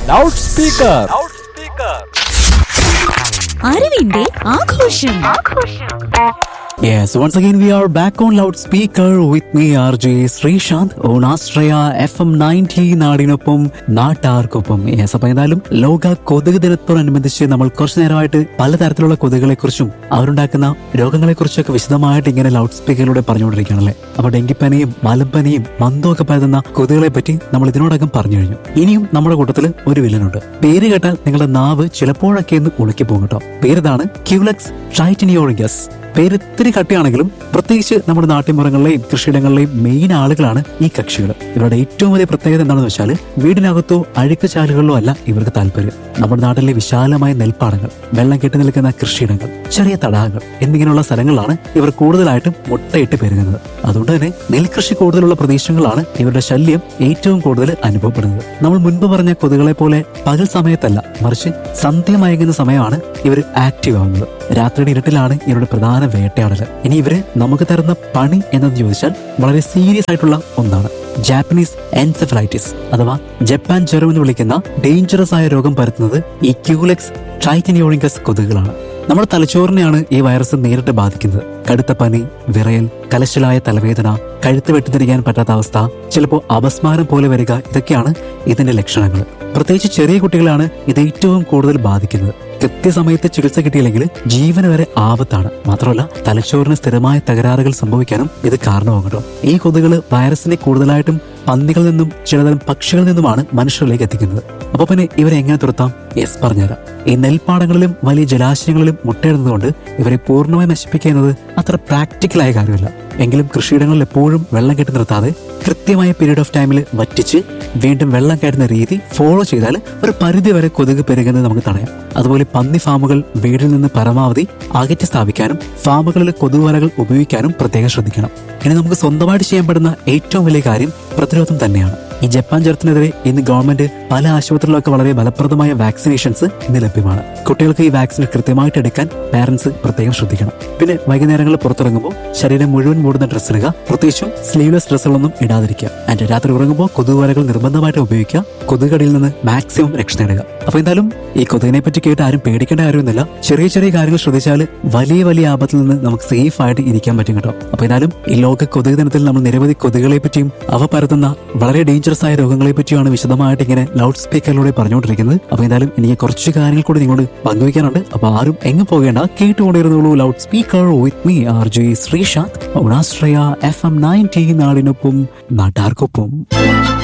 loud speaker അറിവിന്റെ ആഘോഷം Yes, once again we are back on loudspeaker with me RJ Sreesanth on Astraya FM 90 നാടിനൊപ്പം നാട്ടാർക്കൊപ്പം yes അപ്പൊ എന്തായാലും ലോക കൊതുക് ദിനത്തോടനുബന്ധിച്ച് നമ്മൾ കുറച്ചു നേരമായിട്ട് പലതരത്തിലുള്ള കൊതുകുകളെ കുറിച്ചും അവരുണ്ടാക്കുന്ന രോഗങ്ങളെ കുറിച്ചൊക്കെ വിശദമായിട്ട് ഇങ്ങനെ ലൗഡ് സ്പീക്കറിലൂടെ പറഞ്ഞുകൊണ്ടിരിക്കുകയാണല്ലേ അപ്പൊ ഡെങ്കിപ്പനിയും മലമ്പനിയും മന്ദമൊക്കെ പരതുന്ന കൊതുകുകളെ പറ്റി നമ്മൾ ഇതിനോടകം പറഞ്ഞു കഴിഞ്ഞു ഇനിയും നമ്മുടെ കൂട്ടത്തിൽ ഒരു വില്ലനുണ്ട് പേര് കേട്ടാൽ നിങ്ങളുടെ നാവ് ചിലപ്പോഴൊക്കെ ഒന്ന് ഉളുക്കി പോകും കേട്ടോ പേരിതാണ് ക്യൂലക്സ് ട്രൈറ്റിനിയോറിഗസ് പേര് ഇത്തിരി കട്ടിയാണെങ്കിലും പ്രത്യേകിച്ച് നമ്മുടെ നാട്ടിൻപുറങ്ങളിലെയും കൃഷിയിടങ്ങളിലെയും മെയിൻ ആളുകളാണ് ഈ കക്ഷികൾ ഇവരുടെ ഏറ്റവും വലിയ പ്രത്യേകത എന്താണെന്ന് വെച്ചാൽ വീടിനകത്തോ അഴുക്ക് ചാലുകളിലോ അല്ല ഇവർക്ക് താല്പര്യം നമ്മുടെ നാട്ടിലെ വിശാലമായ നെൽപ്പാടങ്ങൾ വെള്ളം കെട്ടി നിൽക്കുന്ന കൃഷിയിടങ്ങൾ ചെറിയ തടാകങ്ങൾ എന്നിങ്ങനെയുള്ള സ്ഥലങ്ങളിലാണ് ഇവർ കൂടുതലായിട്ടും മുട്ടയിട്ട് പെരുകുന്നത് അതുകൊണ്ട് തന്നെ നെൽകൃഷി കൂടുതലുള്ള പ്രദേശങ്ങളാണ് ഇവരുടെ ശല്യം ഏറ്റവും കൂടുതൽ അനുഭവപ്പെടുന്നത് നമ്മൾ മുൻപ് പറഞ്ഞ കൊതുകളെ പോലെ പകൽ സമയത്തല്ല മറിച്ച് സന്ധ്യ മയങ്ങുന്ന സമയമാണ് ഇവർ ആക്റ്റീവ് ആവുന്നത് രാത്രിയുടെ ഇരുട്ടിലാണ് ഇവരുടെ പ്രധാന വേട്ടയാടൽ ഇനി ഇവര് നമുക്ക് തരുന്ന പണി എന്നത് ചോദിച്ചാൽ വളരെ സീരിയസ് ആയിട്ടുള്ള ഒന്നാണ് ജാപ്പനീസ് എൻസെഫലൈറ്റിസ് അഥവാ ജപ്പാൻ ജ്വരം എന്ന് വിളിക്കുന്ന ഡേഞ്ചറസ് ആയ രോഗം പരത്തുന്നത് ഈ ക്യൂലെക്സ് ട്രൈറ്റിനിയോണിക്കസ് കൊതുകുകളാണ് നമ്മുടെ തലച്ചോറിനെയാണ് ഈ വൈറസ് നേരിട്ട് ബാധിക്കുന്നത് കടുത്ത പനി വിറയൽ കലശലായ തലവേദന കഴുത്ത് വെട്ടിത്തിരിക്കാൻ പറ്റാത്ത അവസ്ഥ ചിലപ്പോൾ അപസ്മാരം പോലെ വരിക ഇതൊക്കെയാണ് ഇതിന്റെ ലക്ഷണങ്ങൾ പ്രത്യേകിച്ച് ചെറിയ കുട്ടികളാണ് ഇത് ഏറ്റവും കൂടുതൽ ബാധിക്കുന്നത് കൃത്യസമയത്ത് ചികിത്സ കിട്ടിയില്ലെങ്കിൽ ജീവന് വരെ ആപത്താണ് മാത്രമല്ല തലച്ചോറിന് സ്ഥിരമായ തകരാറുകൾ സംഭവിക്കാനും ഇത് കാരണമാകും കേട്ടോ ഈ കൊതുകൾ വൈറസിനെ കൂടുതലായിട്ടും പന്നികളിൽ നിന്നും ചിലതരം പക്ഷികളിൽ നിന്നുമാണ് മനുഷ്യരിലേക്ക് എത്തിക്കുന്നത് അപ്പൊ പിന്നെ ഇവരെ എങ്ങനെ തുരത്താം യെസ് പറഞ്ഞുതരാം ഈ നെൽപ്പാടങ്ങളിലും വലിയ ജലാശയങ്ങളിലും മുട്ടയിടുന്നതുകൊണ്ട് ഇവരെ പൂർണ്ണമായി നശിപ്പിക്കുക എന്നത് അത്ര പ്രാക്ടിക്കലായ കാര്യമല്ല എങ്കിലും കൃഷിയിടങ്ങളിൽ എപ്പോഴും വെള്ളം കെട്ടി നിർത്താതെ കൃത്യമായ പീരീഡ് ഓഫ് ടൈമിൽ വറ്റിച്ച് വീണ്ടും വെള്ളം കയറ്റുന്ന രീതി ഫോളോ ചെയ്താൽ ഒരു പരിധി വരെ കൊതുക് പെരുകുന്നത് നമുക്ക് തടയാം അതുപോലെ പന്നി ഫാമുകൾ വീടിൽ നിന്ന് പരമാവധി അകറ്റി സ്ഥാപിക്കാനും ഫാമുകളിൽ കൊതുകുവലകൾ ഉപയോഗിക്കാനും പ്രത്യേകം ശ്രദ്ധിക്കണം ഇനി നമുക്ക് സ്വന്തമായിട്ട് ചെയ്യാൻ പറ്റുന്ന ഏറ്റവും വലിയ കാര്യം പ്രതിരോധം തന്നെയാണ് ഈ ജപ്പാൻ ജ്വരത്തിനെതിരെ ഇന്ന് ഗവൺമെന്റ് പല ആശുപത്രികളിലൊക്കെ വളരെ ഫലപ്രദമായ വാക്സിനേഷൻസ് ഇന്ന് ലഭ്യമാണ് കുട്ടികൾക്ക് ഈ വാക്സിൻ കൃത്യമായിട്ട് എടുക്കാൻ പാരന്റ്സ് പ്രത്യേകം ശ്രദ്ധിക്കണം പിന്നെ വൈകുന്നേരങ്ങളിൽ പുറത്തിറങ്ങുമ്പോൾ ശരീരം മുഴുവൻ മൂടുന്ന ഡ്രസ്സ് ഇടുക പ്രത്യേകിച്ചും സ്ലീവ്ലെസ് ഡ്രസ്സുകളൊന്നും ഇടാതിരിക്കുക ആൻഡ് രാത്രി ഉറങ്ങുമ്പോൾ കൊതുകുവലകൾ നിർബന്ധമായിട്ട് ഉപയോഗിക്കുക കൊതുകടിയിൽ നിന്ന് മാക്സിമം രക്ഷ നേടുക അപ്പൊ എന്തായാലും ഈ കൊതുകിനെ പറ്റി കേട്ട് ആരും പേടിക്കേണ്ട കാര്യമൊന്നുമില്ല ചെറിയ ചെറിയ കാര്യങ്ങൾ ശ്രദ്ധിച്ചാൽ വലിയ വലിയ ആപത്തിൽ നിന്ന് നമുക്ക് സേഫ് ആയിട്ട് ഇരിക്കാൻ പറ്റും കേട്ടോ അപ്പൊ എന്തായാലും ഈ ലോക കൊതുക് ദിനത്തിൽ നമ്മൾ നിരവധി കൊതുകുകളെ പറ്റിയും അവ പരത്തുന്ന വളരെ ഡേഞ്ചറസ് ആയ രോഗങ്ങളെ പറ്റിയാണ് വിശദമായിട്ട് ഇങ്ങനെ ലൗഡ് സ്പീക്കറിലൂടെ പറഞ്ഞുകൊണ്ടിരിക്കുന്നത് അപ്പൊ എന്തായാലും എനിക്ക് കുറച്ച് കാര്യങ്ങൾ കൂടി നിങ്ങളോട് പങ്കുവയ്ക്കാനുണ്ട് അപ്പൊ ആരും എങ്ങും പോകേണ്ട കേട്ടുകൊണ്ടിരുന്നുള്ളൂ loud speaker with me R J Sreesanth ഓണാശ്രയ എഫ് എം നയൻറ്റി നാടിനൊപ്പം നാട്ടാർക്കൊപ്പം